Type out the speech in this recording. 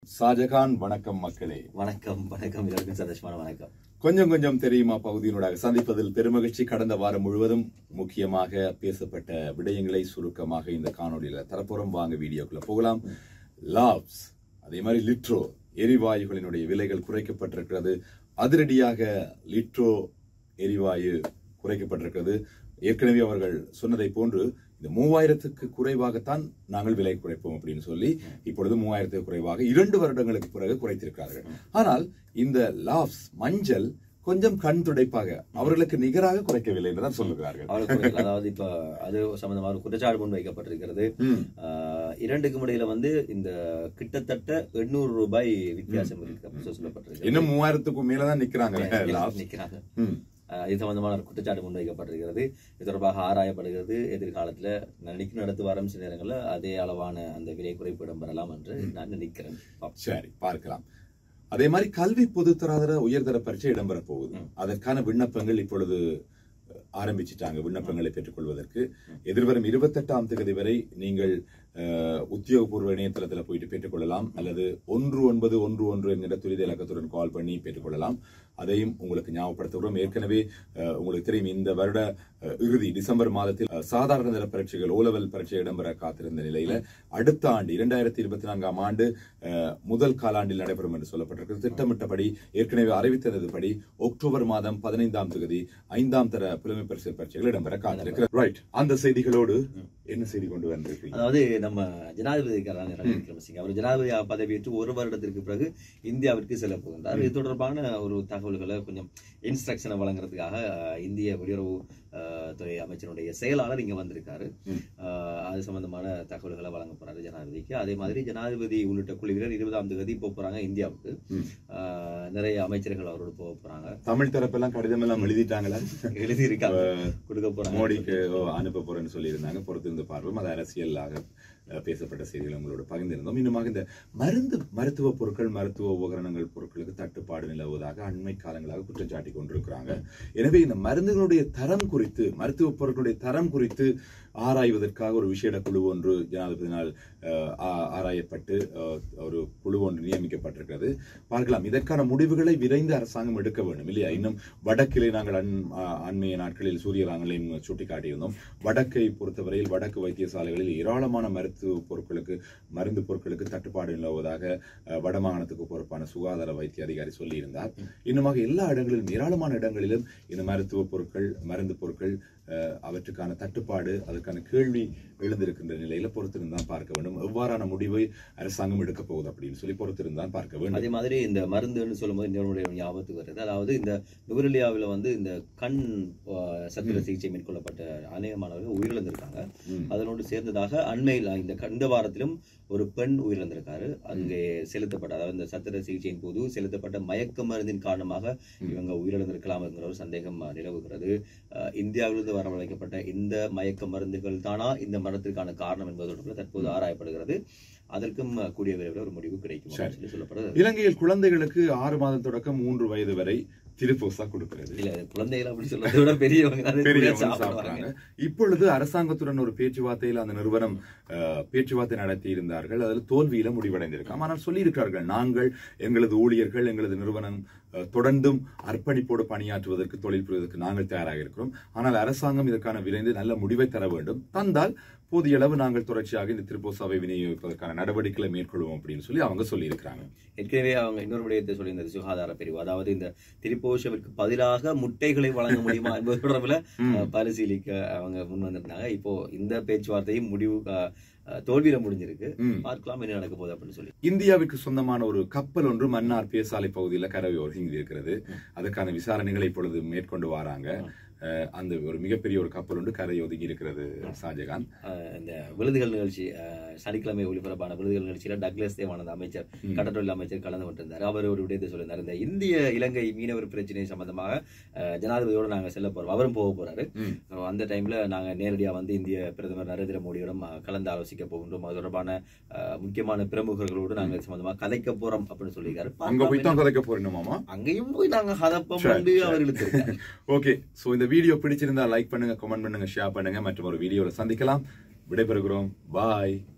ஷாஜகான் வணக்கம் மக்களே வணக்கம் வணக்கம் எல்லாருக்கும் சந்தோஷமான வணக்கம் கொஞ்சம் கொஞ்சம் தெரியுமா பகுதியினூடாக சந்திப்பதில் பெருமகிழ்ச்சி கடந்த வாரம் முழுவதும் முக்கியமாக பேசப்பட்ட விடயங்களை சுருக்கமாக இந்த காணொளியில தரப்புறம் வாங்க வீடியோக்குள்ள போகலாம் லாப்ஸ் அதே மாதிரி லிட்ரோ எரிவாயுகளினுடைய விலைகள் குறைக்கப்பட்டிருக்கிறது அதிரடியாக லிட்ரோ எரிவாயு குறைக்கப்பட்டிருக்கிறது ஏற்கனவே அவர்கள் சொன்னதை போன்று இந்த மூவாயிரத்துக்கு குறைவாகத்தான் நாங்கள் விலை குறைப்போம் அப்படின்னு சொல்லி இப்பொழுது மூவாயிரத்துக்கு குறைவாக இரண்டு வருடங்களுக்கு பிறகு குறைத்திருக்கிறார்கள் ஆனால் இந்த லாப்ஸ் மஞ்சள் கொஞ்சம் கண் துடைப்பாக அவர்களுக்கு நிகராக குறைக்கவில்லை என்றுதான் சொல்லுகிறார்கள் அவருக்கு அதாவது இப்ப அது சம்பந்தமாக ஒரு குற்றச்சாட்டு முன் வைக்கப்பட்டிருக்கிறது ம். ஆஹ், இரண்டுக்கும் இடையில வந்து இந்த கிட்டத்தட்ட எண்ணூறு ரூபாய் வித்தியாசம் இருக்கு அப்படின்னு சொல்லப்பட்டிருக்கு இன்னும் மூவாயிரத்துக்கும் மேலதான் நிக்கிறாங்க லாப்ஸ் நிக்கிறாங்க ம். ஆஹ், இது சம்பந்தமான ஒரு குற்றச்சாட்டு முன்வைக்கப்பட்டிருக்கிறது இது தொடர்பாக ஆராயப்படுகிறது எதிர்காலத்துல நினைக்கும் நடத்து வரும் சில நேரங்கள்ல அதே அளவான அந்த விலை குறைப்பு இடம்பெறலாம் என்று நான் நினைக்கிறேன் பாப்போம். சரி பார்க்கலாம் அதே மாதிரி கல்வி பொதுத்தராதர உயர்தர பரீட்சை இடம்பெற போகுது அதற்கான விண்ணப்பங்கள் இப்பொழுது ஆரம்பிச்சிட்டாங்க விண்ணப்பங்களை பெற்றுக்கொள்வதற்கு எதிர்வரும் இருபத்தெட்டாம் தேதி வரை நீங்கள் அஹ், உத்தியோகபூர்வ இணையதளத்தில் போயிட்டு பெற்றுக்கொள்ளலாம் அல்லது ஒன்று ஒன்பது ஒன்று ஒன்று என்கிற துரித இலக்கத்துடன் கால் பண்ணி பெற்றுக்கொள்ளலாம் அதையும் உங்களுக்கு ஞாபகப்படுத்துகிறோம் ஏற்கனவே அஹ், உங்களுக்கு தெரியும் இந்த வருட அஹ், இறுதி டிசம்பர் மாதத்தில் அஹ், சாதாரண தர பரீட்சைகள் ஓலவல் பரீட்சை இடம்பெற காத்திருந்த நிலையில அடுத்த ஆண்டு இரண்டாயிரத்தி இருபத்தி நான்காம் ஆண்டு அஹ், முதல் காலாண்டில் நடைபெறும் என்று சொல்லப்பட்டிருக்கிறது திட்டமிட்டபடி ஏற்கனவே அறிவித்ததுபடி அக்டோபர் மாதம் பதினைந்தாம் தேதி ஐந்தாம் தர புலமை பரிசு பரீட்சைகள் இடம்பெற காத்திருக்கிறது ரைட் அந்த செய்திகளோடு என்ன செய்தி கொண்டு வந்திருக்கீங்க அதாவது நம்ம ஜனாதிபதி ரணில் விக்ரமசிங்க அவர் ஜனாதிபதி பதவியேற்று ஒரு வருடத்திற்கு பிறகு இந்தியாவிற்கு செல்ல போகின்றார் இது தொடர்பான ஒரு தகவல்களை கொஞ்சம் இன்ஸ்ட்ரக்ஷனை வழங்குறதுக்காக அஹ், இந்திய வெளியுறவு அஹ், துறை அமைச்சருடைய செயலாளர் இங்க வந்திருக்காரு அஹ், அது சம்பந்தமான தகவல்களை வழங்க போறாரு ஜனாதிபதிக்கு அதே மாதிரி ஜனாதிபதி உள்ளிட்ட குழுவினர் இருபதாம் தேதி போக போறாங்க இந்தியாவுக்கு அஹ், நிறைய அமைச்சர்கள் அவரோட போக போறாங்க தமிழ் தரப்பெல்லாம் கடிதம் எல்லாம் எழுதிட்டாங்களா எழுதி இருக்காங்க கொடுக்க போறாங்க மோடிக்கு ஓ, அனுப்ப போறேன்னு சொல்லியிருந்தாங்க பொறுத்திருந்து பார்ப்போம் அது அரசியலாக அஹ், பேசப்பட்ட செய்திகளை உங்களோட பகிர்ந்திருந்தோம் இன்னுமாக இந்த மருந்து மருத்துவ பொருட்கள் மருத்துவ உபகரணங்கள் பொருட்களுக்கு தட்டுப்பாடு நிலவுவதாக அண்மை காலங்களாக குற்றச்சாட்டி கொண்டிருக்கிறாங்க எனவே இந்த மருந்துகளுடைய தரம் குறித்து மருத்துவ பொருட்களுடைய தரம் குறித்து ஆராய்வதற்காக ஒரு விசேட குழு ஒன்று ஜனாதிபதியினால் அஹ், ஆ- ஆராயப்பட்டு அஹ், ஒரு குழு ஒன்று நியமிக்கப்பட்டிருக்கிறது பார்க்கலாம் இதற்கான முடிவுகளை விரைந்து அரசாங்கம் எடுக்க வேண்டும் இல்லையா இன்னும் வடக்கிலே நாங்கள் அண் அ- அண்மைய நாட்களில் சூரியராங்களையும் சுட்டிக்காட்டியிருந்தோம் வடக்கை பொறுத்தவரையில் வடக்கு வைத்தியசாலைகளில் ஏராளமான மருத்துவ பொருட்களுக்கு மருந்து பொருட்களுக்கு தட்டுப்பாடு நிலவுவதாக அஹ், வடமாகாணத்துக்கு பொறுப்பான சுகாதார வைத்திய அதிகாரி சொல்லியிருந்தார் இன்னுமாக எல்லா இடங்களிலும் ஏராளமான இடங்களிலும் இந்த மருத்துவ பொருட்கள் மருந்து பொருட்கள் அஹ், அவற்றுக்கான தட்டுப்பாடு அதற்கான கேள்வி எழுந்திருக்கின்ற நிலையில பொறுத்திருந்தான் பார்க்க வேண்டும் எவ்வாறான முடிவை அரசாங்கம் எடுக்க போகுது அப்படின்னு சொல்லி பொறுத்திருந்தான் பார்க்க வேண்டும் அதே மாதிரி இந்த மருந்துன்னு சொல்லும்போது இன்னொரு ஞாபகத்துக்கு வருது அதாவது இந்த நுவரெலியாவில் வந்து இந்த கண் ஆஹ், சத்திர சிகிச்சை மேற்கொள்ளப்பட்ட அநேக மாணவர்கள் உயிரிழந்திருக்காங்க ம். அதனோடு சேர்ந்ததாக அண்மையில் இந்த க- இந்த வாரத்திலும் ஒரு பெண் உயிரிழந்திருக்காரு அங்கே செலுத்தப்பட்ட அதாவது இந்த சத்திர சிகிச்சையின் போது செலுத்தப்பட்ட மயக்க மருந்தின் காரணமாக இவங்க உயிரிழந்திருக்கலாம் என்கிற ஒரு சந்தேகம் ஆஹ், நிலவுகிறது ஆஹ், இந்தியாவிலிருந்து வரவழைக்கப்பட்ட இந்த மயக்க மருந்துகள் தானா இந்த மரணத்திற்கான காரணம் என்பது தொடர்பில் தற்போது ஆராயப்படுகிறது அதற்கும் ஆஹ், கூடிய விரைவில் ஒரு முடிவு கிடைக்கும் அப்படின்னு சொல்லி சொல்லப்படுது இலங்கையில் குழந்தைகளுக்கு ஆறு மாதம் தொடக்கம் மூன்று வயது வரை திருப்போசா கொடுக்கிறது இல்ல குழந்தைகள் அப்படி சொல்றதை விட பெரியவங்க தான் இது பெரியவங்க சாப்பிடுவாங்க. சாப்பிடுறாங்க இப்பொழுது அரசாங்கத்துடன் ஒரு பேச்சுவார்த்தையில் அந்த நிறுவனம் அஹ், பேச்சுவார்த்தை நடத்தி இருந்தார்கள் அதில் தோல்வியில முடிவடைந்திருக்காம் ஆனால் சொல்லியிருக்கிறார்கள் நாங்கள் எங்களது ஊழியர்கள் எங்களது நிறுவனம் அஹ், தொடர்ந்தும் அர்ப்பணிப்போடு பணியாற்றுவதற்கு தொழில் புரிவதற்கு நாங்கள் தயாராக இருக்கிறோம் ஆனால் அரசாங்கம் இதற்கான விரைந்து நல்ல முடிவை தர வேண்டும் தந்தால் போதிய அளவு நாங்கள் தொடர்ச்சியாக இந்த திருப்போசாவை விநியோகிப்பதற்கான நடவடிக்கைகளை மேற்கொள்வோம் அப்படின்னு சொல்லி அவங்க சொல்லியிருக்கிறாங்க ஏற்கனவே அவங்க இன்னொரு விடயத்தை சொல்லியிருந்தது சுகாதார பிரிவு அதாவது இந்த திரிபோஷவிற்கு பதிலாக முட்டைகளை வழங்க முடியுமா என்பது தொடர்பில் அஹ், பரிசீலிக்க அவங்க முன் வந்திருந்தாங்க இப்போ இந்த பேச்சுவார்த்தையும் முடிவு அஹ், அஹ், தோல்வியில முடிஞ்சிருக்கு ம். பார்க்கலாம் என்ன நடக்க போகுது அப்படின்னு சொல்லி இந்தியாவிற்கு சொந்தமான ஒரு கப்பல் ஒன்று மன்னார் பேசாலை பகுதியில் கரவை ஒருங்கி இருக்கிறது அதற்கான விசாரணைகளை இப்பொழுது மேற்கொண்டு வராங்க அஹ், அந்த ஒரு மிகப்பெரிய ஒரு கப்பல் ஒன்று கரை ஒதுங்கி இருக்கிறது ஷாஜகான் அஹ், இந்த விருதுகள் நிகழ்ச்சி அஹ், சனிக்கிழமை ஒளிபரப்பான விருதுகள் நிகழ்ச்சியில டக்ளஸ் தேவானந்த அமைச்சர் கடற்றொழில் அமைச்சர் கலந்து கொண்டிருந்தார் அவர் ஒரு விடயத்தை சொல்லியிருந்தார் இந்த இந்திய இலங்கை மீனவர் பிரச்சனை சம்பந்தமாக அஹ், ஜனாதிபதியோட நாங்க செல்ல போறோம் அவரும் போக போறாரு ம். So, அந்த டைம்ல நாங்க நேரடியா வந்து இந்திய பிரதமர் நரேந்திர மோடியிடம் அஹ், கலந்து ஆலோசிக்க போகின்றோம் அது தொடர்பான அஹ், முக்கியமான பிரமுகர்களோடு நாங்க இது சம்பந்தமா கதைக்க போறோம் அப்படின்னு சொல்லியிருக்காரு அங்க போய் தான் கதைக்க போறோமாமா அங்கேயும் போய் நாங்க கதப்பம் சரி, வந்து சரி. அவர் இழுத்திருக்காரு ஓகே சோ இந்த வீடியோ பிடிச்சிருந்தா லைக் பண்ணுங்க கமெண்ட் பண்ணுங்க ஷேர் பண்ணுங்க மற்றும் ஒரு வீடியோல சந்திக்கலாம் விடைபெறுகிறோம் பாய்